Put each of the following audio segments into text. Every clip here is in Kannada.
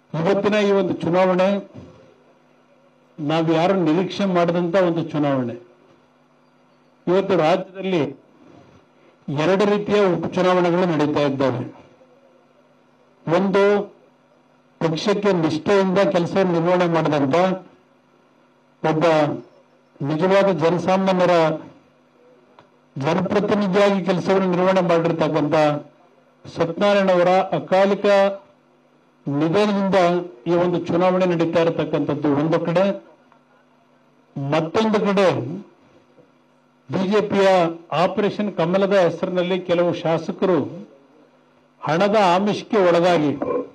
ಇವತ್ತಿನ ಈ ಒಂದು ಚುನಾವಣೆ ನಾವು ಯಾರು ನಿರೀಕ್ಷೆ ಮಾಡದಂತ ಒಂದು ಚುನಾವಣೆ ಇವತ್ತು ರಾಜ್ಯದಲ್ಲಿ ಎರಡು ರೀತಿಯ ಉಪಚುನಾವಣೆಗಳು ನಡೀತಾ ಇದ್ದಾವೆ ಒಂದು ಪಕ್ಷಕ್ಕೆ ನಿಷ್ಠೆಯಿಂದ ಕೆಲಸ ನಿರ್ವಹಣೆ ಮಾಡಿದಂತ ಒಬ್ಬ ನಿಜವಾದ ಜನಸಾಮಾನ್ಯರ ಜನಪ್ರತಿನಿಧಿಯಾಗಿ ಕೆಲಸವನ್ನು ನಿರ್ವಹಣೆ ಮಾಡಿರ್ತಕ್ಕಂಥ ಸತ್ಯನಾರಾಯಣ ಅವರ ಅಕಾಲಿಕ ನಿಧನದಿಂದ ಈ ಒಂದು ಚುನಾವಣೆ ನಡೀತಾ ಇರತಕ್ಕಂಥದ್ದು ಒಂದು ಕಡೆ ಮತ್ತೊಂದು ಕಡೆ ಬಿಜೆಪಿಯ ಆಪರೇಷನ್ ಕಮಲದ ಹೆಸರಿನಲ್ಲಿ ಕೆಲವು ಶಾಸಕರು ಹಣದ ಆಮಿಷಕ್ಕೆ ಒಳಗಾಗಿ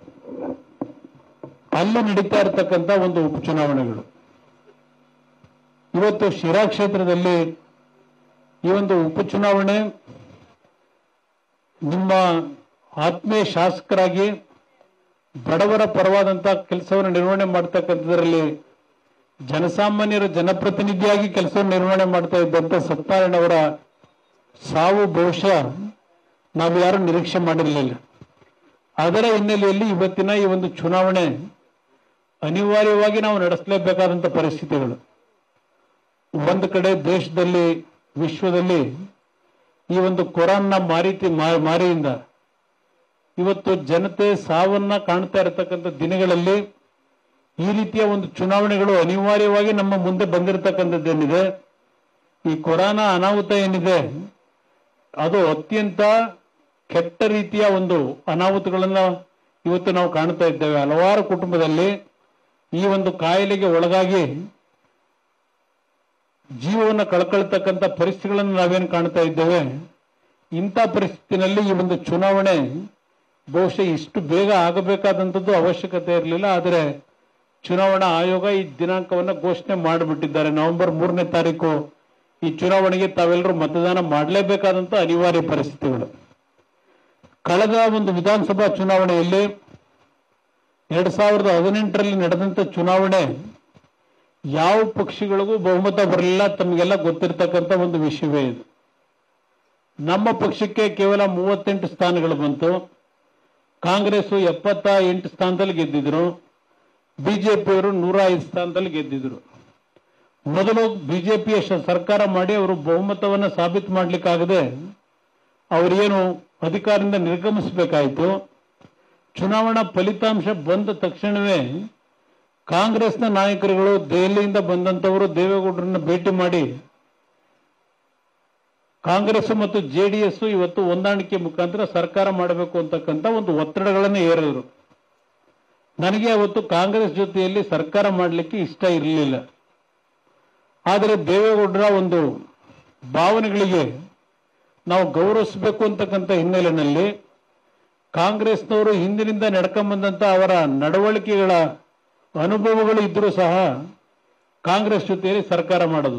ಅಲ್ಲಿ ನಡೀತಾ ಇರತಕ್ಕಂಥ ಒಂದು ಉಪಚುನಾವಣೆಗಳು ಇವತ್ತು ಶಿರಾ ಕ್ಷೇತ್ರದಲ್ಲಿ ಈ ಒಂದು ಉಪಚುನಾವಣೆ ನಿಮ್ಮ ಆತ್ಮೀಯ ಶಾಸಕರಾಗಿ ಬಡವರ ಪರವಾದಂತಹ ಕೆಲಸವನ್ನು ನಿರ್ವಹಣೆ ಮಾಡ್ತಕ್ಕಂಥದ್ರಲ್ಲಿ ಜನಸಾಮಾನ್ಯರ ಜನಪ್ರತಿನಿಧಿಯಾಗಿ ಕೆಲಸವನ್ನು ನಿರ್ವಹಣೆ ಮಾಡ್ತಾ ಇದ್ದಂತ ಸತ್ಯನಾರಾಯಣ ಅವರ ಸಾವು ಬಹುಶಃ ನಾವು ಯಾರು ನಿರೀಕ್ಷೆ ಮಾಡಿರಲಿಲ್ಲ ಅದರ ಹಿನ್ನೆಲೆಯಲ್ಲಿ ಇವತ್ತಿನ ಈ ಒಂದು ಚುನಾವಣೆ ಅನಿವಾರ್ಯವಾಗಿ ನಾವು ನಡೆಸಲೇಬೇಕಾದಂತ ಪರಿಸ್ಥಿತಿಗಳು ಒಂದು ಕಡೆ ದೇಶದಲ್ಲಿ ವಿಶ್ವದಲ್ಲಿ ಈ ಒಂದು ಕೊರೋನಾ ಮಾರಿತಿ ಮಾ- ಮಾರಿಯಿಂದ ಇವತ್ತು ಜನತೆ ಸಾವನ್ನ ಕಾಣ್ತಾ ಇರತಕ್ಕಂಥ ದಿನಗಳಲ್ಲಿ ಈ ರೀತಿಯ ಒಂದು ಚುನಾವಣೆಗಳು ಅನಿವಾರ್ಯವಾಗಿ ನಮ್ಮ ಮುಂದೆ ಬಂದಿರತಕ್ಕಂಥದ್ದೇನಿದೆ ಈ ಕೊರೋನಾ ಅನಾಹುತ ಏನಿದೆ ಅದು ಅತ್ಯಂತ ಕೆಟ್ಟ ರೀತಿಯ ಒಂದು ಅನಾಹುತಗಳನ್ನ ಇವತ್ತು ನಾವು ಕಾಣ್ತಾ ಇದ್ದೇವೆ ಹಲವಾರು ಕುಟುಂಬದಲ್ಲಿ ಈ ಒಂದು ಕಾಯಿಲೆಗೆ ಒಳಗಾಗಿ ಜೀವವನ್ನು ಕಳ್ಕೊಳ್ತಕ್ಕಂಥ ಪರಿಸ್ಥಿತಿಗಳನ್ನು ನಾವೇನು ಕಾಣ್ತಾ ಇದ್ದೇವೆ ಇಂಥ ಪರಿಸ್ಥಿತಿನಲ್ಲಿ ಈ ಒಂದು ಚುನಾವಣೆ ಬಹುಶಃ ಇಷ್ಟು ಬೇಗ ಆಗಬೇಕಾದಂಥದ್ದು ಅವಶ್ಯಕತೆ ಇರಲಿಲ್ಲ ಆದರೆ ಚುನಾವಣಾ ಆಯೋಗ ಈ ದಿನಾಂಕವನ್ನು ಘೋಷಣೆ ಮಾಡಿಬಿಟ್ಟಿದ್ದಾರೆ ನವೆಂಬರ್ ಮೂರನೇ ತಾರೀಕು ಈ ಚುನಾವಣೆಗೆ ತಾವೆಲ್ಲರೂ ಮತದಾನ ಮಾಡಲೇಬೇಕಾದಂತ ಅನಿವಾರ್ಯ ಪರಿಸ್ಥಿತಿಗಳು ಕಳೆದ ಒಂದು ವಿಧಾನಸಭಾ ಚುನಾವಣೆಯಲ್ಲಿ ಎರಡ್ ಸಾವಿರದ ಹದಿನೆಂಟರಲ್ಲಿ ನಡೆದಂತ ಚುನಾವಣೆ ಯಾವ ಪಕ್ಷಗಳಿಗೂ ಬಹುಮತ ಬರಲಿಲ್ಲ ತಮಗೆಲ್ಲ ಗೊತ್ತಿರತಕ್ಕಂತ ಒಂದು ವಿಷಯವೇ ಇದು ನಮ್ಮ ಪಕ್ಷಕ್ಕೆ ಕೇವಲ ಮೂವತ್ತೆಂಟು ಸ್ಥಾನಗಳು ಬಂತು ಕಾಂಗ್ರೆಸ್ ಎಪ್ಪತ್ತ ಎಂಟು ಸ್ಥಾನದಲ್ಲಿ ಗೆದ್ದಿದ್ರು ಬಿಜೆಪಿಯವರು ನೂರ ಐದು ಸ್ಥಾನದಲ್ಲಿ ಗೆದ್ದಿದ್ರು ಮೊದಲು ಬಿಜೆಪಿಯ ಸರ್ಕಾರ ಮಾಡಿ ಅವರು ಬಹುಮತವನ್ನು ಸಾಬೀತು ಮಾಡ್ಲಿಕ್ಕಾಗದೆ ಅವರೇನು ಅಧಿಕಾರದಿಂದ ನಿರ್ಗಮಿಸಬೇಕಾಯಿತು ಚುನಾವಣಾ ಫಲಿತಾಂಶ ಬಂದ ತಕ್ಷಣವೇ ಕಾಂಗ್ರೆಸ್ನ ನಾಯಕರುಗಳು ದೆಹಲಿಯಿಂದ ಬಂದಂತವರು ದೇವೇಗೌಡರನ್ನ ಭೇಟಿ ಮಾಡಿ ಕಾಂಗ್ರೆಸ್ ಮತ್ತು ಜೆಡಿಎಸ್ ಇವತ್ತು ಹೊಂದಾಣಿಕೆ ಮುಖಾಂತರ ಸರ್ಕಾರ ಮಾಡಬೇಕು ಅಂತಕ್ಕಂಥ ಒಂದು ಒತ್ತಡಗಳನ್ನು ಹೇರಿದ್ರು ನನಗೆ ಅವತ್ತು ಕಾಂಗ್ರೆಸ್ ಜೊತೆಯಲ್ಲಿ ಸರ್ಕಾರ ಮಾಡಲಿಕ್ಕೆ ಇಷ್ಟ ಇರಲಿಲ್ಲ ಆದರೆ ದೇವೇಗೌಡರ ಒಂದು ಭಾವನೆಗಳಿಗೆ ನಾವು ಗೌರವಿಸಬೇಕು ಅಂತಕ್ಕಂಥ ಹಿನ್ನೆಲೆಯಲ್ಲಿ ಕಾಂಗ್ರೆಸ್ನವರು ಹಿಂದಿನಿಂದ ನಡ್ಕೊಂಬಂದಂತ ಅವರ ನಡವಳಿಕೆಗಳ ಅನುಭವಗಳು ಇದ್ರೂ ಸಹ ಕಾಂಗ್ರೆಸ್ ಜೊತೆಯಲ್ಲಿ ಸರ್ಕಾರ ಮಾಡೋದು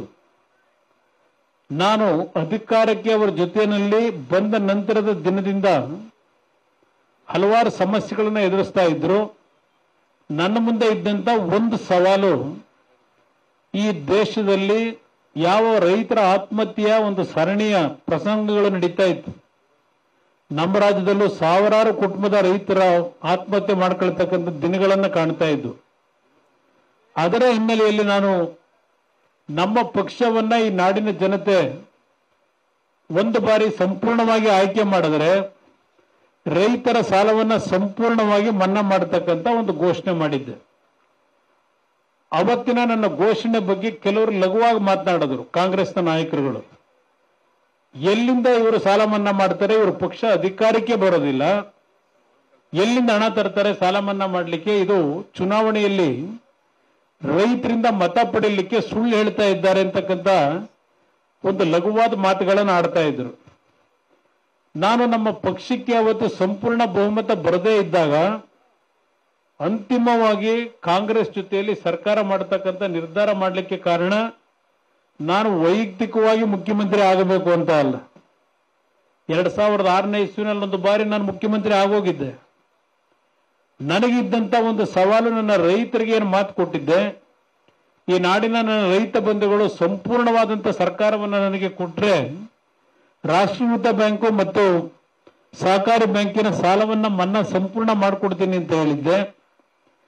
ನಾನು ಅಧಿಕಾರಕ್ಕೆ ಅವರ ಜೊತೆಯಲ್ಲಿ ಬಂದ ನಂತರದ ದಿನದಿಂದ ಹಲವಾರು ಸಮಸ್ಯೆಗಳನ್ನ ಎದುರಿಸ್ತಾ ಇದ್ರು ನನ್ನ ಮುಂದೆ ಇದ್ದಂತ ಒಂದು ಸವಾಲು ಈ ದೇಶದಲ್ಲಿ ಯಾವ ರೈತರ ಆತ್ಮಹತ್ಯೆಯ ಒಂದು ಸರಣಿಯ ಪ್ರಸಂಗಗಳು ನಡೀತಾ ಇತ್ತು ನಮ್ಮ ರಾಜ್ಯದಲ್ಲೂ ಸಾವಿರಾರು ಕುಟುಂಬದ ರೈತರ ಆತ್ಮಹತ್ಯೆ ಮಾಡ್ಕೊಳ್ತಕ್ಕಂಥ ದಿನಗಳನ್ನ ಕಾಣ್ತಾ ಇದ್ದು ಅದರ ಹಿನ್ನೆಲೆಯಲ್ಲಿ ನಾನು ನಮ್ಮ ಪಕ್ಷವನ್ನ ಈ ನಾಡಿನ ಜನತೆ ಒಂದು ಬಾರಿ ಸಂಪೂರ್ಣವಾಗಿ ಆಯ್ಕೆ ಮಾಡಿದ್ರೆ ರೈತರ ಸಾಲವನ್ನ ಸಂಪೂರ್ಣವಾಗಿ ಮನ್ನಾ ಮಾಡತಕ್ಕಂತ ಒಂದು ಘೋಷಣೆ ಮಾಡಿದ್ದೆ ಅವತ್ತಿನ ನನ್ನ ಘೋಷಣೆ ಬಗ್ಗೆ ಕೆಲವರು ಲಘುವಾಗಿ ಮಾತನಾಡಿದ್ರು ಕಾಂಗ್ರೆಸ್ನ ನಾಯಕರುಗಳು ಎಲ್ಲಿಂದ ಇವರು ಸಾಲ ಮನ್ನಾ ಮಾಡ್ತಾರೆ ಇವರು ಪಕ್ಷ ಅಧಿಕಾರಕ್ಕೆ ಬರೋದಿಲ್ಲ ಎಲ್ಲಿಂದ ಹಣ ತರ್ತಾರೆ ಸಾಲ ಮನ್ನಾ ಮಾಡಲಿಕ್ಕೆ ಇದು ಚುನಾವಣೆಯಲ್ಲಿ ರೈತರಿಂದ ಮತ ಪಡೆಯಲಿಕ್ಕೆ ಸುಳ್ಳು ಹೇಳ್ತಾ ಇದ್ದಾರೆ ಅಂತಕ್ಕಂಥ ಒಂದು ಲಘುವಾದ ಮಾತುಗಳನ್ನು ಆಡ್ತಾ ಇದ್ರು ನಾನು ನಮ್ಮ ಪಕ್ಷಕ್ಕೆ ಅವತ್ತು ಸಂಪೂರ್ಣ ಬಹುಮತ ಬರದೇ ಇದ್ದಾಗ ಅಂತಿಮವಾಗಿ ಕಾಂಗ್ರೆಸ್ ಜೊತೆಯಲ್ಲಿ ಸರ್ಕಾರ ಮಾಡತಕ್ಕಂಥ ನಿರ್ಧಾರ ಮಾಡಲಿಕ್ಕೆ ಕಾರಣ ನಾನು ವೈಯಕ್ತಿಕವಾಗಿ ಮುಖ್ಯಮಂತ್ರಿ ಆಗಬೇಕು ಅಂತ ಅಲ್ಲ ಎರಡ್ ಸಾವಿರದ ಆರನೇ ಇಸ್ವಿನಲ್ಲಿ ಒಂದು ಬಾರಿ ನಾನು ಮುಖ್ಯಮಂತ್ರಿ ಆಗೋಗಿದ್ದೆ ನನಗಿದ್ದಂತ ಒಂದು ಸವಾಲು ನನ್ನ ರೈತರಿಗೆ ಏನು ಮಾತು ಕೊಟ್ಟಿದ್ದೆ ಈ ನಾಡಿನ ನನ್ನ ರೈತ ಬಂಧುಗಳು ಸಂಪೂರ್ಣವಾದಂತ ಸರ್ಕಾರವನ್ನು ನನಗೆ ಕೊಟ್ರೆ ರಾಷ್ಟ್ರೀಕೃತ ಬ್ಯಾಂಕು ಮತ್ತು ಸಹಕಾರಿ ಬ್ಯಾಂಕಿನ ಸಾಲವನ್ನ ಮನ್ನಾ ಸಂಪೂರ್ಣ ಮಾಡಿಕೊಡ್ತೀನಿ ಅಂತ ಹೇಳಿದ್ದೆ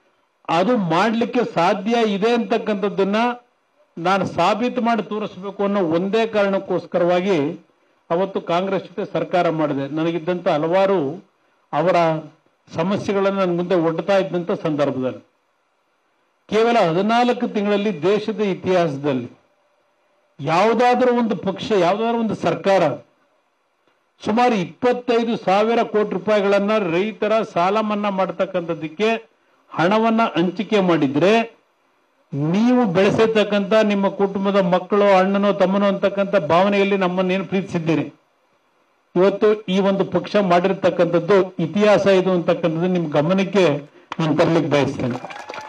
ಅದು ಮಾಡಲಿಕ್ಕೆ ಸಾಧ್ಯ ಇದೆ ಅಂತಕ್ಕಂಥದ್ದನ್ನ ನಾನು ಸಾಬೀತು ಮಾಡಿ ತೋರಿಸ್ಬೇಕು ಅನ್ನೋ ಒಂದೇ ಕಾರಣಕ್ಕೋಸ್ಕರವಾಗಿ ಅವತ್ತು ಕಾಂಗ್ರೆಸ್ ಜೊತೆ ಸರ್ಕಾರ ಮಾಡಿದೆ ನನಗಿದ್ದಂತ ಹಲವಾರು ಅವರ ಸಮಸ್ಯೆಗಳನ್ನು ನನ್ನ ಮುಂದೆ ಒಡ್ತಾ ಇದ್ದಂತ ಸಂದರ್ಭದಲ್ಲಿ ಕೇವಲ ಹದಿನಾಲ್ಕು ತಿಂಗಳಲ್ಲಿ ದೇಶದ ಇತಿಹಾಸದಲ್ಲಿ ಯಾವುದಾದ್ರೂ ಒಂದು ಪಕ್ಷ ಯಾವುದಾದ್ರೂ ಒಂದು ಸರ್ಕಾರ ಸುಮಾರು ಇಪ್ಪತ್ತೈದು ಸಾವಿರ ಕೋಟಿ ರೂಪಾಯಿಗಳನ್ನ ರೈತರ ಸಾಲ ಮನ್ನಾ ಮಾಡತಕ್ಕಂಥದ್ದಕ್ಕೆ ಹಣವನ್ನ ಹಂಚಿಕೆ ಮಾಡಿದ್ರೆ ನೀವು ಬೆಳೆಸಿರ್ತಕ್ಕಂಥ ನಿಮ್ಮ ಕುಟುಂಬದ ಮಕ್ಕಳು ಅಣ್ಣನೋ ತಮ್ಮನೋ ಅಂತಕ್ಕಂಥ ಭಾವನೆಯಲ್ಲಿ ನಮ್ಮನ್ನೇನು ಪ್ರೀತಿಸಿದ್ದೀರಿ ಇವತ್ತು ಈ ಒಂದು ಪಕ್ಷ ಮಾಡಿರ್ತಕ್ಕಂಥದ್ದು ಇತಿಹಾಸ ಇದು ಅಂತಕ್ಕಂಥದ್ದು ನಿಮ್ ಗಮನಕ್ಕೆ ನಾನು ತರಲಿಕ್ಕೆ ಬಯಸ್ತೇನೆ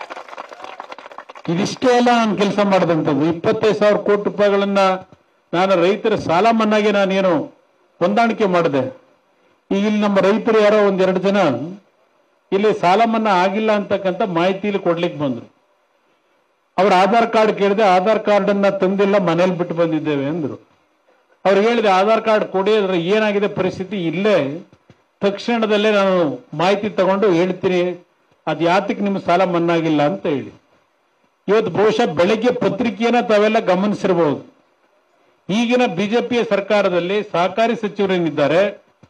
ಇದಿಷ್ಟೇ ಅಲ್ಲ ನಾನು ಕೆಲಸ ಮಾಡಿದಂಥದ್ದು ಇಪ್ಪತ್ತೈದು ಸಾವಿರ ಕೋಟಿ ರೂಪಾಯಿಗಳನ್ನ ನಾನು ರೈತರ ಸಾಲ ಮನ್ನಾಗೆ ನಾನೇನು ಹೊಂದಾಣಿಕೆ ಮಾಡಿದೆ ಈಗ ಇಲ್ಲಿ ನಮ್ಮ ರೈತರು ಯಾರೋ ಒಂದೆರಡು ಜನ ಇಲ್ಲಿ ಸಾಲ ಮನ್ನಾ ಆಗಿಲ್ಲ ಅಂತಕ್ಕಂಥ ಮಾಹಿತಿಯಲ್ಲಿ ಕೊಡ್ಲಿಕ್ಕೆ ಬಂದ್ರು ಅವ್ರ ಆಧಾರ್ ಕಾರ್ಡ್ ಕೇಳಿದೆ ಆಧಾರ್ ಕಾರ್ಡ್ ಅನ್ನ ತಂದಿಲ್ಲ ಮನೇಲಿ ಬಿಟ್ಟು ಬಂದಿದ್ದೇವೆ ಅಂದ್ರು ಅವ್ರಿಗೆ ಹೇಳಿದೆ ಆಧಾರ್ ಕಾರ್ಡ್ ಕೊಡಿ ಅದ್ರ ಏನಾಗಿದೆ ಪರಿಸ್ಥಿತಿ ಇಲ್ಲೇ ತಕ್ಷಣದಲ್ಲೇ ನಾನು ಮಾಹಿತಿ ತಗೊಂಡು ಹೇಳ್ತೀನಿ ಅದ್ ಯಾತಕ್ಕೆ ನಿಮ್ಮ ಸಾಲ ಮನ್ನಾಗಿಲ್ಲ ಅಂತ ಹೇಳಿ ಇವತ್ತು ಬಹುಶಃ ಬೆಳಗ್ಗೆ ಪತ್ರಿಕೆಯನ್ನ ತಾವೆಲ್ಲ ಗಮನಿಸಿರಬಹುದು ಈಗಿನ ಬಿಜೆಪಿಯ ಸರ್ಕಾರದಲ್ಲಿ ಸಹಕಾರಿ ಸಚಿವರೇನಿದ್ದಾರೆ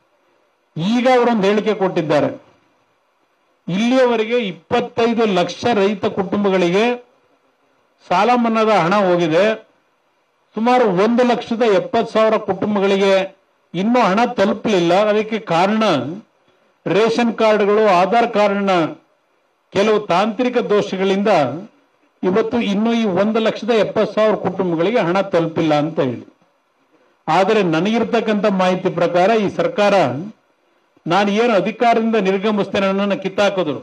ಈಗ ಅವರೊಂದು ಹೇಳಿಕೆ ಕೊಟ್ಟಿದ್ದಾರೆ ಇಲ್ಲಿಯವರೆಗೆ ಇಪ್ಪತ್ತೈದು ಲಕ್ಷ ರೈತ ಕುಟುಂಬಗಳಿಗೆ ಸಾಲ ಮನ್ನಾದ ಹಣ ಹೋಗಿದೆ ಸುಮಾರು ಒಂದು ಲಕ್ಷದ ಎಪ್ಪತ್ತು ಸಾವಿರ ಕುಟುಂಬಗಳಿಗೆ ಇನ್ನೂ ಹಣ ತಲುಪಲಿಲ್ಲ ಅದಕ್ಕೆ ಕಾರಣ ರೇಷನ್ ಕಾರ್ಡ್ಗಳು ಆಧಾರ್ ಕಾರ್ಡ್ನ ಕೆಲವು ತಾಂತ್ರಿಕ ದೋಷಗಳಿಂದ ಇವತ್ತು ಇನ್ನೂ ಈ ಒಂದು ಲಕ್ಷದ ಎಪ್ಪತ್ತು ಸಾವಿರ ಕುಟುಂಬಗಳಿಗೆ ಹಣ ತಲುಪಿಲ್ಲ ಅಂತ ಹೇಳಿ ಆದರೆ ನನಗಿರ್ತಕ್ಕಂಥ ಮಾಹಿತಿ ಪ್ರಕಾರ ಈ ಸರ್ಕಾರ ನಾನು ಏನು ಅಧಿಕಾರದಿಂದ ನಿರ್ಗಮಿಸ್ತೇನೆ ಅನ್ನೋನ್ನ ಕಿತ್ತಾಕಿದ್ರು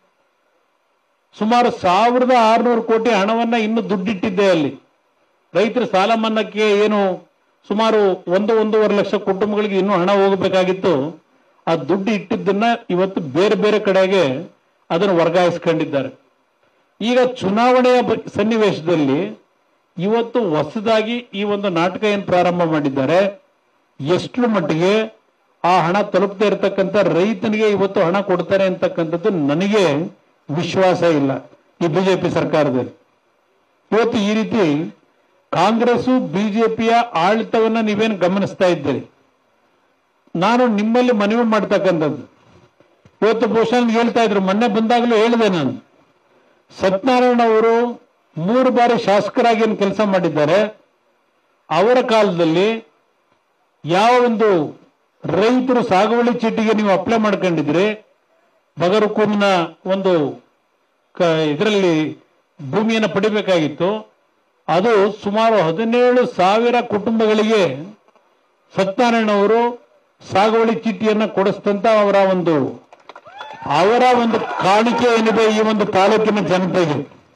ಸುಮಾರು ಸಾವಿರದ ಆರುನೂರು ಕೋಟಿ ಹಣವನ್ನ ಇನ್ನು ದುಡ್ಡಿಟ್ಟಿದ್ದೆ ಅಲ್ಲಿ ರೈತರ ಸಾಲ ಮನ್ನಾಕ್ಕೆ ಏನು ಸುಮಾರು ಒಂದು ಒಂದೂವರೆ ಲಕ್ಷ ಕುಟುಂಬಗಳಿಗೆ ಇನ್ನೂ ಹಣ ಹೋಗಬೇಕಾಗಿತ್ತು ಆ ದುಡ್ಡು ಇಟ್ಟಿದ್ದನ್ನ ಇವತ್ತು ಬೇರೆ ಬೇರೆ ಕಡೆಗೆ ಅದನ್ನು ವರ್ಗಾಯಿಸ್ಕೊಂಡಿದ್ದಾರೆ ಈಗ ಚುನಾವಣೆಯ ಬ- ಸನ್ನಿವೇಶದಲ್ಲಿ ಇವತ್ತು ಹೊಸದಾಗಿ ಈ ಒಂದು ನಾಟಕ ಏನು ಪ್ರಾರಂಭ ಮಾಡಿದ್ದಾರೆ ಎಷ್ಟು ಮಟ್ಟಿಗೆ ಆ ಹಣ ತಲುಪದೇ ಇರತಕ್ಕಂಥ ರೈತನಿಗೆ ಇವತ್ತು ಹಣ ಕೊಡ್ತಾರೆ ಅಂತಕ್ಕಂಥದ್ದು ನನಗೆ ವಿಶ್ವಾಸ ಇಲ್ಲ ಈ ಬಿಜೆಪಿ ಸರ್ಕಾರದಲ್ಲಿ ಇವತ್ತು ಈ ರೀತಿ ಕಾಂಗ್ರೆಸ್ ಬಿಜೆಪಿಯ ಆಡಳಿತವನ್ನ ನೀವೇನು ಗಮನಿಸ್ತಾ ಇದ್ದೀರಿ ನಾನು ನಿಮ್ಮಲ್ಲಿ ಮನವಿ ಮಾಡ್ತಕ್ಕಂಥದ್ದು ಇವತ್ತು ಬಹುಶಃ ನನ್ಗೆ ಹೇಳ್ತಾ ಇದ್ರು ಮೊನ್ನೆ ಬಂದಾಗಲೂ ಹೇಳಿದೆ ನಾನು ಸತ್ಯನಾರಾಯಣ ಅವರು ಮೂರು ಬಾರಿ ಶಾಸಕರಾಗಿ ಏನು ಕೆಲಸ ಮಾಡಿದ್ದಾರೆ ಅವರ ಕಾಲದಲ್ಲಿ ಯಾವ ಒಂದು ರೈತರು ಸಾಗುವಳಿ ಚೀಟಿಗೆ ನೀವು ಅಪ್ಲೈ ಮಾಡ್ಕೊಂಡಿದ್ರಿ ಬಗರುಕುಮ್ನ ಒಂದು ಇದರಲ್ಲಿ ಭೂಮಿಯನ್ನು ಪಡಿಬೇಕಾಗಿತ್ತು ಅದು ಸುಮಾರು ಹದಿನೇಳು ಸಾವಿರ ಕುಟುಂಬಗಳಿಗೆ ಸತ್ಯನಾರಾಯಣ ಅವರು ಸಾಗುವಳಿ ಚೀಟಿಯನ್ನ ಕೊಡಿಸ್ತಂತ ಅವರ ಒಂದು ಅವರ ಒಂದು ಕಾಣಿಕೆ ಏನಿದೆ ಈ ಒಂದು ತಾಲೂಕಿನ ಜನತೆಗೆ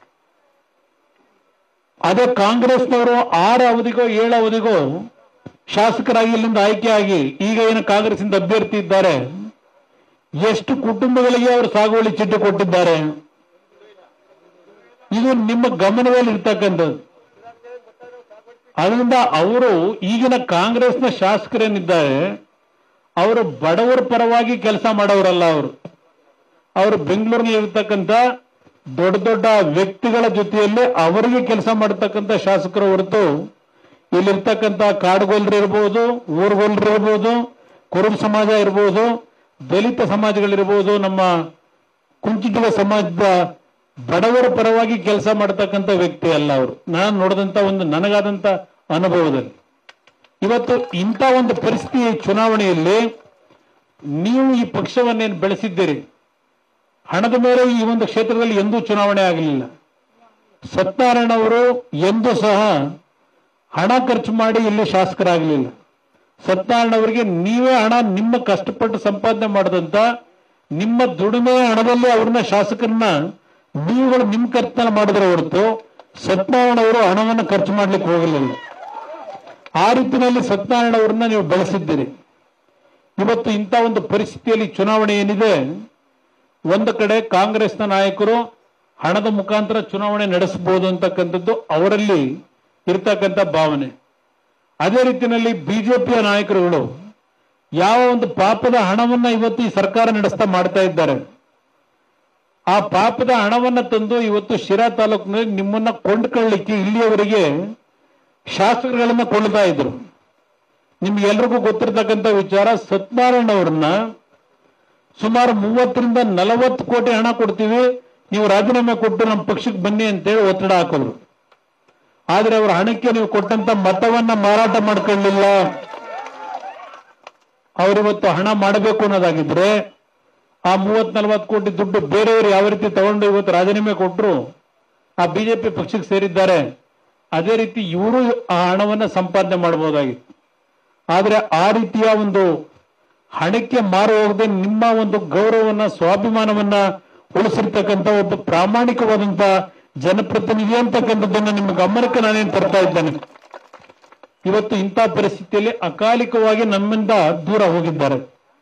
ಅದೇ ಕಾಂಗ್ರೆಸ್ನವರು ಆರು ಅವಧಿಗೋ ಏಳು ಅವಧಿಗೋ ಶಾಸಕರಾಗಿ ಇಲ್ಲಿಂದ ಆಯ್ಕೆಯಾಗಿ ಈಗ ಏನು ಕಾಂಗ್ರೆಸ್ಸಿಂದ ಅಭ್ಯರ್ಥಿ ಇದ್ದಾರೆ ಎಷ್ಟು ಕುಟುಂಬಗಳಿಗೆ ಅವರು ಸಾಗುವಳಿ ಚೀಟಿ ಕೊಟ್ಟಿದ್ದಾರೆ ಇದು ನಿಮ್ಮ ಗಮನದಲ್ಲಿ ಇರ್ತಕ್ಕಂಥದ್ದು ಅದರಿಂದ ಅವರು ಈಗಿನ ಕಾಂಗ್ರೆಸ್ನ ಶಾಸಕರೇನಿದ್ದಾರೆ ಅವರು ಬಡವರ ಪರವಾಗಿ ಕೆಲಸ ಮಾಡೋರಲ್ಲ ಅವರು ಅವರು ಬೆಂಗಳೂರಿನಲ್ಲಿ ಇರ್ತಕ್ಕಂಥ ದೊಡ್ಡ ದೊಡ್ಡ ವ್ಯಕ್ತಿಗಳ ಜೊತೆಯಲ್ಲಿ ಅವರಿಗೆ ಕೆಲಸ ಮಾಡತಕ್ಕಂಥ ಶಾಸಕರು ಹೊರತು ಇಲ್ಲಿರ್ತಕ್ಕಂಥ ಕಾಡುಗೊಲ್ರು ಇರ್ಬೋದು ಊರುಗೊಲ್ರು ಇರ್ಬೋದು ಕುರುಬ ಸಮಾಜ ಇರ್ಬೋದು ದಲಿತ ಸಮಾಜಗಳಿರ್ಬೋದು ನಮ್ಮ ಕುಂಚಿಟಿಗ ಸಮಾಜದ ಬಡವರ ಪರವಾಗಿ ಕೆಲಸ ಮಾಡತಕ್ಕಂಥ ವ್ಯಕ್ತಿ ಅಲ್ಲ ಅವರು ನಾನು ನೋಡಿದಂತ ಒಂದು ನನಗಾದಂತ ಅನುಭವದಲ್ಲಿ ಇವತ್ತು ಇಂಥ ಒಂದು ಪರಿಸ್ಥಿತಿ ಚುನಾವಣೆಯಲ್ಲಿ ನೀವು ಈ ಪಕ್ಷವನ್ನೇನು ಬೆಳೆಸಿದ್ದೀರಿ ಹಣದ ಮೇಲೆ ಈ ಒಂದು ಕ್ಷೇತ್ರದಲ್ಲಿ ಎಂದೂ ಚುನಾವಣೆ ಆಗಲಿಲ್ಲ ಸತ್ಯನಾರಾಯಣ ಅವರು ಎಂದೂ ಸಹ ಹಣ ಖರ್ಚು ಮಾಡಿ ಇಲ್ಲಿ ಶಾಸಕರಾಗಲಿಲ್ಲ ಸತ್ಯನಾರಾಯಣ ಅವರಿಗೆ ನೀವೇ ಹಣ ನಿಮ್ಮ ಕಷ್ಟಪಟ್ಟು ಸಂಪಾದನೆ ಮಾಡಿದಂತ ನಿಮ್ಮ ದುಡಿಮೆಯ ಹಣದಲ್ಲಿ ಅವ್ರನ್ನ ಶಾಸಕರನ್ನ ನೀವುಗಳು ನಿಮ್ಮ ಖರ್ಚನ್ನ ಮಾಡಿದ್ರೆ ಹೊರತು ಸತ್ಯನಾರಾಯಣ ಅವರು ಹಣವನ್ನು ಖರ್ಚು ಮಾಡ್ಲಿಕ್ಕೆ ಹೋಗಲಿಲ್ಲ ಆ ರೀತಿಯಲ್ಲಿ ಸತ್ಯನಾರಾಯಣ ಅವರನ್ನ ನೀವು ಬೆಳೆಸಿದ್ದೀರಿ ಇವತ್ತು ಇಂಥ ಒಂದು ಪರಿಸ್ಥಿತಿಯಲ್ಲಿ ಚುನಾವಣೆ ಏನಿದೆ ಒಂದು ಕಡೆ ಕಾಂಗ್ರೆಸ್ನ ನಾಯಕರು ಹಣದ ಮುಖಾಂತರ ಚುನಾವಣೆ ನಡೆಸಬಹುದು ಅಂತಕ್ಕಂಥದ್ದು ಅವರಲ್ಲಿ ಇರ್ತಕ್ಕಂಥ ಭಾವನೆ ಅದೇ ರೀತಿಯಲ್ಲಿ ಬಿಜೆಪಿಯ ನಾಯಕರುಗಳು ಯಾವ ಒಂದು ಪಾಪದ ಹಣವನ್ನ ಇವತ್ತು ಈ ಸರ್ಕಾರ ನಡೆಸ್ತಾ ಮಾಡ್ತಾ ಇದ್ದಾರೆ ಆ ಪಾಪದ ಹಣವನ್ನ ತಂದು ಇವತ್ತು ಶಿರಾ ತಾಲೂಕಿನಲ್ಲಿ ನಿಮ್ಮನ್ನ ಕೊಂಡ್ಕೊಳ್ಳಿಕ್ಕೆ ಇಲ್ಲಿಯವರೆಗೆ ಶಾಸಕರುಗಳನ್ನ ಕೊಳ್ಳುತ್ತಾ ಇದ್ರು ನಿಮ್ಗೆಲ್ರಿಗೂ ಗೊತ್ತಿರತಕ್ಕಂಥ ವಿಚಾರ ಸತ್ಯನಾರಾಯಣ ಅವ್ರನ್ನ ಸುಮಾರು ಮೂವತ್ತರಿಂದ ನಲವತ್ತು ಕೋಟಿ ಹಣ ಕೊಡ್ತೀವಿ ನೀವು ರಾಜೀನಾಮೆ ಕೊಟ್ಟು ನಮ್ಮ ಪಕ್ಷಕ್ಕೆ ಬನ್ನಿ ಅಂತೇಳಿ ಒತ್ತಡ ಹಾಕಿದ್ರು ಆದ್ರೆ ಅವರ ಹಣಕ್ಕೆ ನೀವು ಕೊಟ್ಟಂತ ಮತವನ್ನ ಮಾರಾಟ ಮಾಡ್ಕೊಳ್ಳಿಲ್ಲ ಅವರಿವತ್ತು ಹಣ ಮಾಡಬೇಕು ಅನ್ನೋದಾಗಿದ್ರೆ ಆ ಮೂವತ್ ನಲವತ್ತು ಕೋಟಿ ದುಡ್ಡು ಬೇರೆಯವರು ಯಾವ ರೀತಿ ತಗೊಂಡು ಇವತ್ತು ರಾಜೀನಾಮೆ ಕೊಟ್ಟರು ಆ ಬಿಜೆಪಿ ಪಕ್ಷಕ್ಕೆ ಸೇರಿದ್ದಾರೆ ಅದೇ ರೀತಿ ಇವರು ಆ ಹಣವನ್ನ ಸಂಪಾದನೆ ಮಾಡಬಹುದಾಗಿತ್ತು ಆದ್ರೆ ಆ ರೀತಿಯ ಒಂದು ಹಣಕ್ಕೆ ಮಾರು ಹೋಗದೆ ನಿಮ್ಮ ಒಂದು ಗೌರವವನ್ನ ಸ್ವಾಭಿಮಾನವನ್ನ ಉಳಿಸಿರ್ತಕ್ಕಂಥ ಒಬ್ಬ ಪ್ರಾಮಾಣಿಕವಾದಂತ ಜನಪ್ರತಿನಿಧಿ ಅಂತಕ್ಕಂಥದ್ದನ್ನ ನಿಮ್ಮ ಗಮನಕ್ಕೆ ನಾನೇನು ತರ್ತಾ ಇದ್ದೇನೆ ಇವತ್ತು ಇಂಥ ಪರಿಸ್ಥಿತಿಯಲ್ಲಿ ಅಕಾಲಿಕವಾಗಿ ನಮ್ಮಿಂದ ದೂರ ಹೋಗಿದ್ದಾರೆ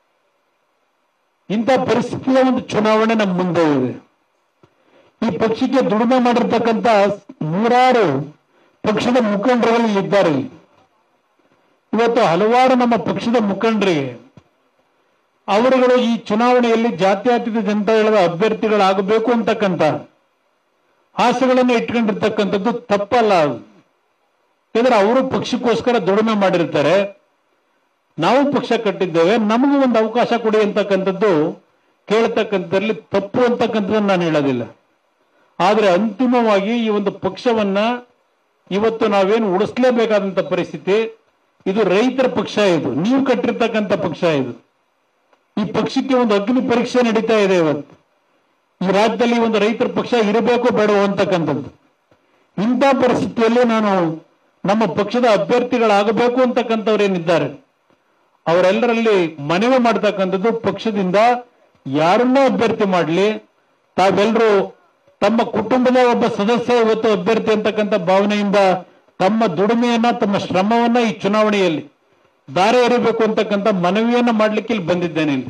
ಇಂಥ ಪರಿಸ್ಥಿತಿಯ ಒಂದು ಚುನಾವಣೆ ನಮ್ಮ ಮುಂದೆ ಇದೆ ಈ ಪಕ್ಷಕ್ಕೆ ದುಡಿಮೆ ಮಾಡಿರ್ತಕ್ಕಂಥ ನೂರಾರು ಪಕ್ಷದ ಮುಖಂಡರುಗಳು ಇದ್ದಾರೆ ಇಲ್ಲಿ. ಇವತ್ತು ಹಲವಾರು ನಮ್ಮ ಪಕ್ಷದ ಮುಖಂಡರಿಗೆ ಅವರುಗಳು ಈ ಚುನಾವಣೆಯಲ್ಲಿ ಜಾತ್ಯತೀತ ಜನತಾದಳದ ಅಭ್ಯರ್ಥಿಗಳಾಗಬೇಕು ಅಂತಕ್ಕಂಥ ಆಸೆಗಳನ್ನು ಇಟ್ಕೊಂಡಿರ್ತಕ್ಕಂಥದ್ದು ತಪ್ಪಲ್ಲ ಅದು ಯಾಕಂದ್ರೆ ಅವರು ಪಕ್ಷಕ್ಕೋಸ್ಕರ ದುಡಿಮೆ ಮಾಡಿರ್ತಾರೆ ನಾವು ಪಕ್ಷ ಕಟ್ಟಿದ್ದೇವೆ ನಮಗೂ ಒಂದು ಅವಕಾಶ ಕೊಡಿ ಅಂತಕ್ಕಂಥದ್ದು ಕೇಳ್ತಕ್ಕಂಥದ್ರಲ್ಲಿ ತಪ್ಪು ಅಂತಕ್ಕಂಥದ್ದನ್ನು ನಾನು ಹೇಳೋದಿಲ್ಲ ಆದ್ರೆ ಅಂತಿಮವಾಗಿ ಈ ಒಂದು ಪಕ್ಷವನ್ನ ಇವತ್ತು ನಾವೇನು ಉಳಿಸ್ಲೇಬೇಕಾದಂತ ಪರಿಸ್ಥಿತಿ ಇದು ರೈತರ ಪಕ್ಷ ಇದು ನೀವು ಕಟ್ಟಿರ್ತಕ್ಕಂಥ ಪಕ್ಷ ಇದು ಈ ಪಕ್ಷಕ್ಕೆ ಒಂದು ಅಗ್ನಿ ಪರೀಕ್ಷೆ ನಡೀತಾ ಇದೆ ಇವತ್ತು ಈ ರಾಜ್ಯದಲ್ಲಿ ಒಂದು ರೈತರ ಪಕ್ಷ ಇರಬೇಕು ಬೇಡವೋ ಅಂತಕ್ಕಂಥದ್ದು ಇಂಥ ಪರಿಸ್ಥಿತಿಯಲ್ಲಿ ನಾನು ನಮ್ಮ ಪಕ್ಷದ ಅಭ್ಯರ್ಥಿಗಳಾಗಬೇಕು ಅಂತಕ್ಕಂಥವ್ರು ಏನಿದ್ದಾರೆ ಅವರೆಲ್ಲರಲ್ಲಿ ಮನವಿ ಮಾಡ್ತಕ್ಕಂಥದ್ದು ಪಕ್ಷದಿಂದ ಯಾರನ್ನೂ ಅಭ್ಯರ್ಥಿ ಮಾಡಲಿ ತಾವೆಲ್ಲರೂ ತಮ್ಮ ಕುಟುಂಬದ ಒಬ್ಬ ಸದಸ್ಯ ಇವತ್ತು ಅಭ್ಯರ್ಥಿ ಅಂತಕ್ಕಂಥ ಭಾವನೆಯಿಂದ ತಮ್ಮ ದುಡಿಮೆಯನ್ನ ತಮ್ಮ ಶ್ರಮವನ್ನ ಈ ಚುನಾವಣೆಯಲ್ಲಿ ದಾರಿ ಎರಿಬೇಕು ಅಂತಕ್ಕಂಥ ಮನವಿಯನ್ನ ಮಾಡ್ಲಿಕ್ಕೆ ಇಲ್ಲಿ ಬಂದಿದ್ದೇನೆ ಇಲ್ಲಿ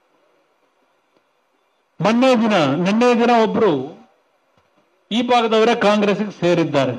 ಮೊನ್ನೆ ದಿನ ನಿನ್ನೆ ದಿನ ಒಬ್ರು ಈ ಭಾಗದವರೇ ಕಾಂಗ್ರೆಸ್ಗೆ ಸೇರಿದ್ದಾರೆ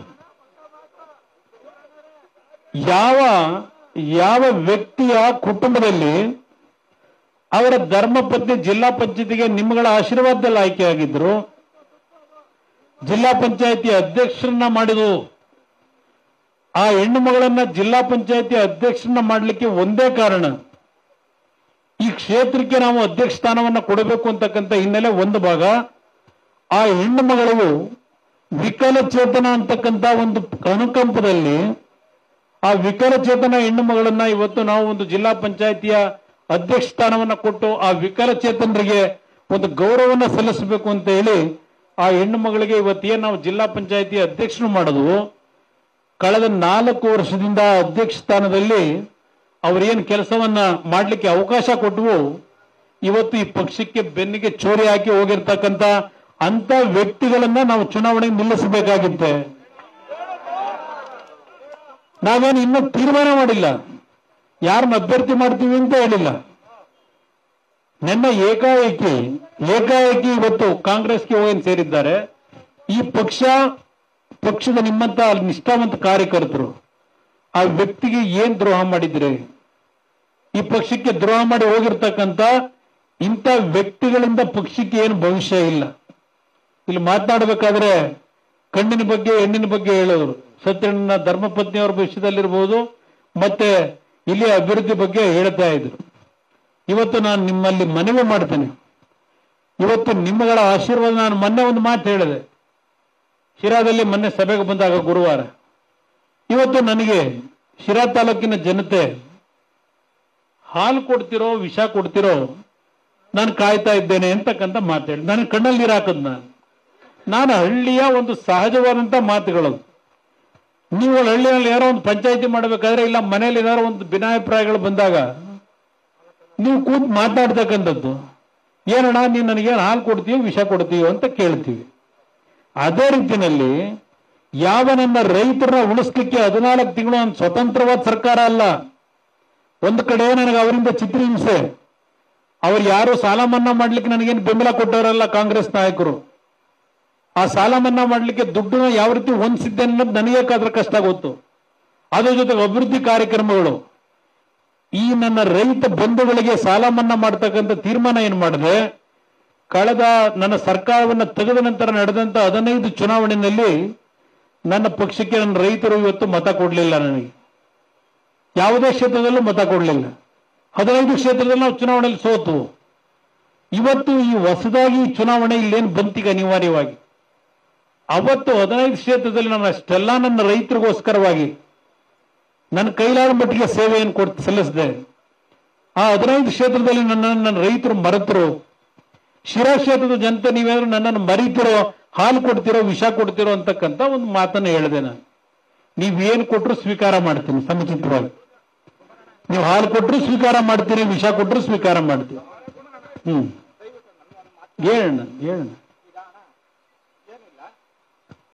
ಯಾವ ಯಾವ ವ್ಯಕ್ತಿಯ ಕುಟುಂಬದಲ್ಲಿ ಅವರ ಧರ್ಮಪತ್ನಿ ಜಿಲ್ಲಾ ಪಂಚಾಯತಿಗೆ ನಿಮ್ಮಗಳ ಆಶೀರ್ವಾದದಲ್ಲಿ ಆಯ್ಕೆಯಾಗಿದ್ರು ಜಿಲ್ಲಾ ಪಂಚಾಯತಿ ಅಧ್ಯಕ್ಷರನ್ನ ಮಾಡಿದ್ರು ಆ ಹೆಣ್ಣು ಮಗಳನ್ನ ಜಿಲ್ಲಾ ಪಂಚಾಯತಿ ಅಧ್ಯಕ್ಷರನ್ನ ಮಾಡಲಿಕ್ಕೆ ಒಂದೇ ಕಾರಣ ಈ ಕ್ಷೇತ್ರಕ್ಕೆ ನಾವು ಅಧ್ಯಕ್ಷ ಸ್ಥಾನವನ್ನ ಕೊಡಬೇಕು ಅಂತಕ್ಕಂಥ ಹಿನ್ನೆಲೆ ಒಂದು ಭಾಗ ಆ ಹೆಣ್ಣು ಮಗಳು ವಿಕಲಚೇತನ ಅಂತಕ್ಕಂಥ ಒಂದು ಅನುಕಂಪದಲ್ಲಿ ಆ ವಿಕಲಚೇತನ ಹೆಣ್ಣು ಮಗಳನ್ನ ಇವತ್ತು ನಾವು ಒಂದು ಜಿಲ್ಲಾ ಪಂಚಾಯತಿಯ ಅಧ್ಯಕ್ಷ ಸ್ಥಾನವನ್ನ ಕೊಟ್ಟು ಆ ವಿಕಲಚೇತನರಿಗೆ ಒಂದು ಗೌರವನ ಸಲ್ಲಿಸಬೇಕು ಅಂತ ಹೇಳಿ ಆ ಹೆಣ್ಣು ಮಗಳಿಗೆ ಇವತ್ತೇನು ನಾವು ಜಿಲ್ಲಾ ಪಂಚಾಯತಿ ಅಧ್ಯಕ್ಷರು ಮಾಡಿದ್ವು ಕಳೆದ ನಾಲ್ಕು ವರ್ಷದಿಂದ ಅಧ್ಯಕ್ಷ ಸ್ಥಾನದಲ್ಲಿ ಅವರೇನು ಕೆಲಸವನ್ನ ಮಾಡಲಿಕ್ಕೆ ಅವಕಾಶ ಕೊಟ್ಟವು ಇವತ್ತು ಈ ಪಕ್ಷಕ್ಕೆ ಬೆನ್ನಿಗೆ ಚೋರಿ ಹಾಕಿ ಹೋಗಿರ್ತಕ್ಕಂಥ ಅಂತ ವ್ಯಕ್ತಿಗಳನ್ನ ನಾವು ಚುನಾವಣೆಗೆ ನಿಲ್ಲಿಸಬೇಕಾಗಿತ್ತೆ ನಾವೇನು ಇನ್ನೂ ತೀರ್ಮಾನ ಮಾಡಿಲ್ಲ ಯಾರನ್ನ ಅಭ್ಯರ್ಥಿ ಮಾಡ್ತೀವಿ ಅಂತ ಹೇಳಿಲ್ಲ ನನ್ನ ಏಕಾಏಕಿ ಏಕಾಏಕಿ ಇವತ್ತು ಕಾಂಗ್ರೆಸ್ಗೆ ಹೋಗಿ ಸೇರಿದ್ದಾರೆ ಈ ಪಕ್ಷ ಪಕ್ಷದ ನಿಮ್ಮಂತ ನಿಷ್ಠಾವಂತ ಕಾರ್ಯಕರ್ತರು ಆ ವ್ಯಕ್ತಿಗೆ ಏನ್ ದ್ರೋಹ ಮಾಡಿದ್ರೆ ಈ ಪಕ್ಷಕ್ಕೆ ದ್ರೋಹ ಮಾಡಿ ಹೋಗಿರ್ತಕ್ಕಂಥ ಇಂಥ ವ್ಯಕ್ತಿಗಳಿಂದ ಪಕ್ಷಕ್ಕೆ ಏನು ಭವಿಷ್ಯ ಇಲ್ಲ ಇಲ್ಲಿ ಮಾತನಾಡಬೇಕಾದ್ರೆ ಕಣ್ಣಿನ ಬಗ್ಗೆ ಹೆಣ್ಣಿನ ಬಗ್ಗೆ ಹೇಳೋರು ಸತ್ಯಣ್ಣ ಧರ್ಮಪತ್ನಿಯವರ ವಿಷಯದಲ್ಲಿರ್ಬೋದು ಮತ್ತೆ ಇಲ್ಲಿ ಅಭಿವೃದ್ಧಿ ಬಗ್ಗೆ ಹೇಳ್ತಾ ಇದ್ರು ಇವತ್ತು ನಾನು ನಿಮ್ಮಲ್ಲಿ ಮನವಿ ಮಾಡ್ತೇನೆ ಇವತ್ತು ನಿಮ್ಮಗಳ ಆಶೀರ್ವಾದ ನಾನು ಮೊನ್ನೆ ಒಂದು ಮಾತು ಹೇಳಿದೆ ಶಿರಾದಲ್ಲಿ ಮೊನ್ನೆ ಸಭೆಗೆ ಬಂದಾಗ ಗುರುವಾರ ಇವತ್ತು ನನಗೆ ಶಿರಾ ತಾಲೂಕಿನ ಜನತೆ ಹಾಲು ಕೊಡ್ತಿರೋ ವಿಷ ಕೊಡ್ತಿರೋ ನಾನು ಕಾಯ್ತಾ ಇದ್ದೇನೆ ಅಂತಕ್ಕಂಥ ಮಾತಾಡಿ ನನಗೆ ಕಣ್ಣಲ್ಲಿ ನೀರು ಹಾಕದ್ ನಾನು ನಾನು ಹಳ್ಳಿಯ ಒಂದು ಸಹಜವಾದಂತ ಮಾತುಗಳು ನೀವು ಹಳ್ಳಿಯಲ್ಲಿ ಯಾರೋ ಒಂದು ಪಂಚಾಯತಿ ಮಾಡಬೇಕಾದ್ರೆ ಇಲ್ಲ ಮನೇಲಿ ಏನಾರೋ ಒಂದು ಭಿನ್ನಾಭಿಪ್ರಾಯಗಳು ಬಂದಾಗ ನೀವು ಕೂತ್ ಮಾತಾಡ್ತಕ್ಕಂಥದ್ದು ಏನಣ್ಣ ನೀನು ನನಗೇನು ಹಾಲು ಕೊಡ್ತೀಯೋ ವಿಷ ಕೊಡ್ತೀಯೋ ಅಂತ ಕೇಳ್ತೀವಿ ಅದೇ ರೀತಿಯಲ್ಲಿ ಯಾವ ನನ್ನ ರೈತರನ್ನ ಉಳಿಸ್ಲಿಕ್ಕೆ ಹದಿನಾಲ್ಕು ತಿಂಗಳು ಒಂದು ಸ್ವತಂತ್ರವಾದ ಸರ್ಕಾರ ಅಲ್ಲ ಒಂದು ಕಡೆ ನನಗೆ ಅವರಿಂದ ಚಿತ್ರಹಿಂಸೆ ಅವ್ರು ಯಾರು ಸಾಲ ಮನ್ನಾ ಮಾಡ್ಲಿಕ್ಕೆ ನನಗೇನು ಬೆಂಬಲ ಕೊಟ್ಟವರಲ್ಲ ಕಾಂಗ್ರೆಸ್ ನಾಯಕರು ಆ ಸಾಲ ಮನ್ನಾ ಮಾಡ್ಲಿಕ್ಕೆ ದುಡ್ಡನ್ನ ಯಾವ ರೀತಿ ಹೊಂದಿಸಿದ್ದೆ ಅನ್ನೋದು ನನಗೆ ಕಾದ್ರ ಕಷ್ಟ ಗೊತ್ತು ಅದ್ರ ಜೊತೆಗೆ ಅಭಿವೃದ್ಧಿ ಕಾರ್ಯಕ್ರಮಗಳು ಈ ನನ್ನ ರೈತ ಬಂಧುಗಳಿಗೆ ಸಾಲ ಮನ್ನಾ ಮಾಡ್ತಕ್ಕಂಥ ತೀರ್ಮಾನ ಏನ್ ಮಾಡಿದೆ ಕಳೆದ ನನ್ನ ಸರ್ಕಾರವನ್ನು ತೆಗೆದ ನಂತರ ನಡೆದಂತ ಹದಿನೈದು ಚುನಾವಣೆಯಲ್ಲಿ ನನ್ನ ಪಕ್ಷಕ್ಕೆ ನನ್ನ ರೈತರು ಇವತ್ತು ಮತ ಕೊಡಲಿಲ್ಲ ನನಗೆ ಯಾವುದೇ ಕ್ಷೇತ್ರದಲ್ಲೂ ಮತ ಕೊಡಲಿಲ್ಲ ಹದಿನೈದು ಕ್ಷೇತ್ರದಲ್ಲಿ ನಾವು ಚುನಾವಣೆಯಲ್ಲಿ ಸೋತು ಇವತ್ತು ಈ ಹೊಸದಾಗಿ ಈ ಚುನಾವಣೆ ಇಲ್ಲೇನು ಬಂತೀಗ ಅನಿವಾರ್ಯವಾಗಿ ಅವತ್ತು ಹದಿನೈದು ಕ್ಷೇತ್ರದಲ್ಲಿ ನಾನು ಅಷ್ಟೆಲ್ಲ ನನ್ನ ರೈತರಿಗೋಸ್ಕರವಾಗಿ ನನ್ನ ಕೈಲಾದ ಮಟ್ಟಿಗೆ ಸೇವೆಯನ್ನು ಕೊಟ್ಟು ಸಲ್ಲಿಸಿದೆ ಆ ಹದಿನೈದು ಕ್ಷೇತ್ರದಲ್ಲಿ ನನ್ನ ನನ್ನ ರೈತರು ಮರೆತರು ಶಿರಾ ಕ್ಷೇತ್ರದ ಜನತೆ ನೀವೇನಾದ್ರು ನನ್ನನ್ನು ಮರೀತಿರೋ ಹಾಲು ಕೊಡ್ತಿರೋ ವಿಷ ಕೊಡ್ತಿರೋ ಅಂತಕ್ಕಂಥ ಒಂದು ಮಾತನ್ನ ಹೇಳಿದೆ ನಾನು ನೀವೇನು ಕೊಟ್ಟರು ಸ್ವೀಕಾರ ಮಾಡ್ತೀನಿ ಸಮಚಿತವಾಗಿ ನೀವು ಹಾಲು ಕೊಟ್ಟರು ಸ್ವೀಕಾರ ಮಾಡ್ತೀರಿ ವಿಷ ಕೊಟ್ಟರು ಸ್ವೀಕಾರ ಮಾಡ್ತೀರಿ ಹ್ಮ್ ಹೇಳಣ್ಣ ಹೇಳಣ್ಣ